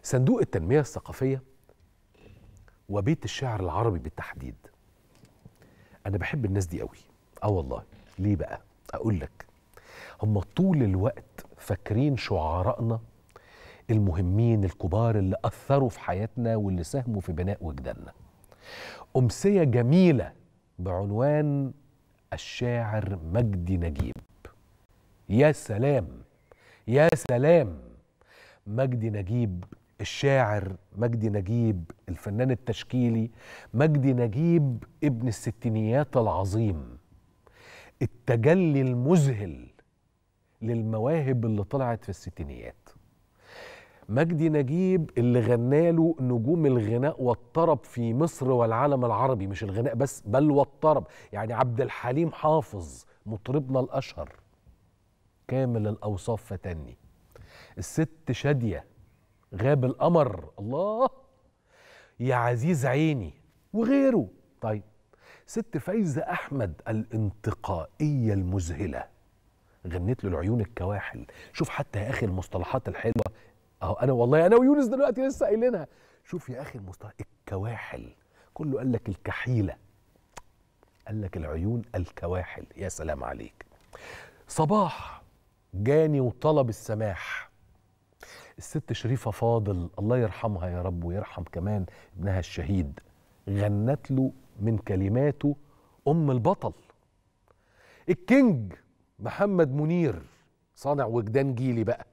صندوق التنمية الثقافية وبيت الشعر العربي بالتحديد أنا بحب الناس دي قوي آه والله ليه بقى؟ أقول لك هم طول الوقت فاكرين شعراءنا المهمين الكبار اللي أثروا في حياتنا واللي ساهموا في بناء وجداننا أمسية جميلة بعنوان الشاعر مجدي نجيب يا سلام يا سلام مجدي نجيب الشاعر مجدي نجيب الفنان التشكيلي مجدي نجيب ابن الستينيات العظيم التجلي المذهل للمواهب اللي طلعت في الستينيات مجدي نجيب اللي غناله نجوم الغناء والطرب في مصر والعالم العربي مش الغناء بس بل والطرب يعني عبد الحليم حافظ مطربنا الأشهر كامل الأوصاف فتني الست شادية غاب القمر الله يا عزيز عيني وغيره طيب ست فايزة أحمد الانتقائية المذهلة غنيت له العيون الكواحل شوف حتى يا أخي المصطلحات الحلوة أهو أنا والله أنا ويونس دلوقتي لسه قايلينها شوف يا أخي المصطلح الكواحل كله قال لك الكحيلة قال لك العيون الكواحل يا سلام عليك صباح جاني وطلب السماح الست شريفة فاضل الله يرحمها يا رب ويرحم كمان ابنها الشهيد غنت له من كلماته أم البطل الكينج محمد منير صانع وجدان جيلي بقى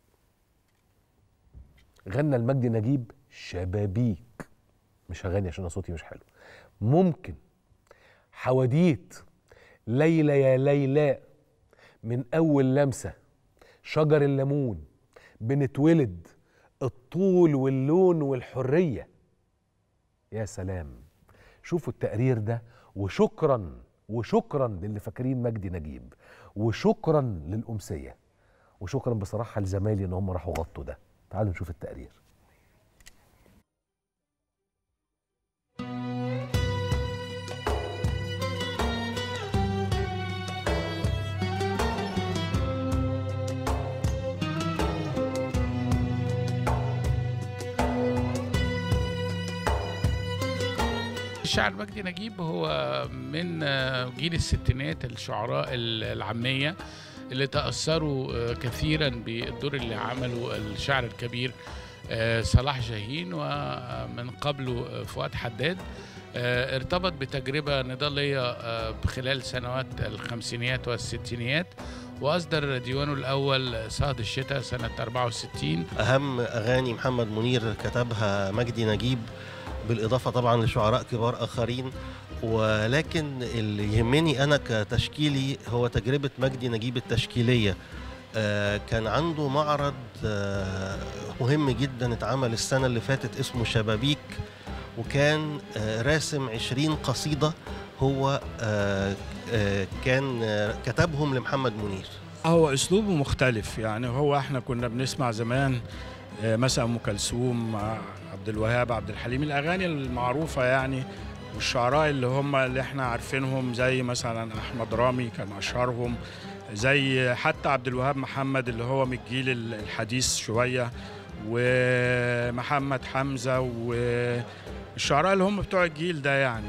غنى المجد نجيب شبابيك مش هغني عشان صوتي مش حلو ممكن حواديت ليلى يا ليلى من أول لمسة شجر الليمون بنتولد الطول واللون والحرية يا سلام شوفوا التقرير ده وشكرا وشكرا للي فاكرين مجدي نجيب وشكرا للأمسية وشكرا بصراحة لزمايلي ان هم راحوا غطوا ده تعالوا نشوف التقرير الشاعر مجدي نجيب هو من جيل الستينات الشعراء العامية اللي تأثروا كثيرا بالدور اللي عمله الشاعر الكبير صلاح جاهين ومن قبله فؤاد حداد ارتبط بتجربة نضالية خلال سنوات الخمسينيات والستينيات وأصدر ديوانه الأول صهد الشتاء سنة 64 أهم أغاني محمد منير كتبها مجدي نجيب بالإضافة طبعا لشعراء كبار آخرين ولكن اللي يهمني أنا كتشكيلي هو تجربة مجدي نجيب التشكيلية آه كان عنده معرض آه مهم جدا اتعمل السنة اللي فاتت اسمه شبابيك وكان آه راسم عشرين قصيدة هو كان كتبهم لمحمد منير هو أسلوبه مختلف يعني هو احنا كنا بنسمع زمان مثلا ام كلثوم عبد الوهاب عبد الحليم الاغاني المعروفه يعني والشعراء اللي هم اللي احنا عارفينهم زي مثلا احمد رامي كان اشهرهم زي حتى عبد الوهاب محمد اللي هو من الجيل الحديث شويه ومحمد حمزه والشعراء اللي هم بتوع الجيل ده يعني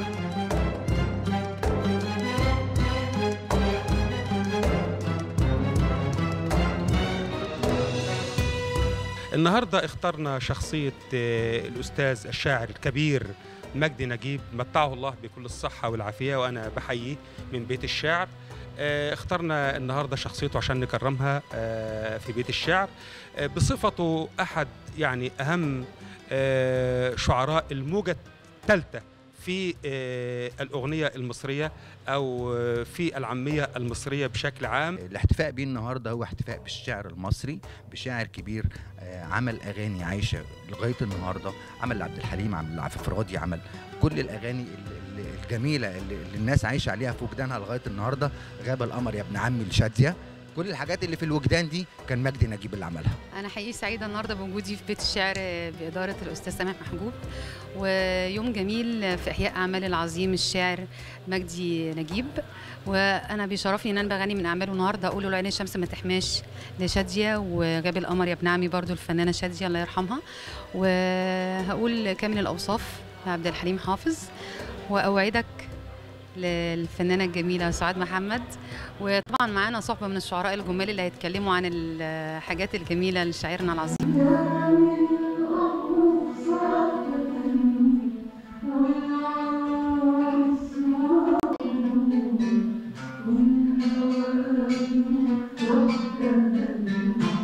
النهارده اخترنا شخصية الأستاذ الشاعر الكبير مجدي نجيب متعه الله بكل الصحة والعافية وأنا بحييه من بيت الشعر اخترنا النهارده شخصيته عشان نكرمها في بيت الشعر بصفته أحد يعني أهم شعراء الموجة الثالثة في الأغنية المصرية أو في العامية المصرية بشكل عام الاحتفاء بيه النهاردة هو احتفاء بالشعر المصري بشاعر كبير عمل أغاني عايشة لغاية النهاردة عمل لعبد الحليم عمل لعفيف راضي عمل كل الأغاني الجميلة اللي الناس عايشة عليها في وجدانها لغاية النهاردة غاب القمر يا ابن عمي لشادية كل الحاجات اللي في الوجدان دي كان مجدي نجيب اللي عملها أنا حقيقي سعيدة النهاردة بوجودي في بيت الشعر بإدارة الأستاذ سامح محجوب ويوم جميل في إحياء أعمال العظيم الشاعر مجدي نجيب وأنا بيشرفني إن أنا بغني من أعماله النهاردة أقول له عين الشمس ما تحماش لشادية وغاب القمر يا ابن عمي برضو الفنانة شادية الله يرحمها وهقول كامل الأوصاف عبد الحليم حافظ وأوعدك للفنانة الجميلة سعاد محمد وطبعا معانا صحبة من الشعراء الجمال اللي هيتكلموا عن الحاجات الجميلة لشاعرنا العظيم Thank you.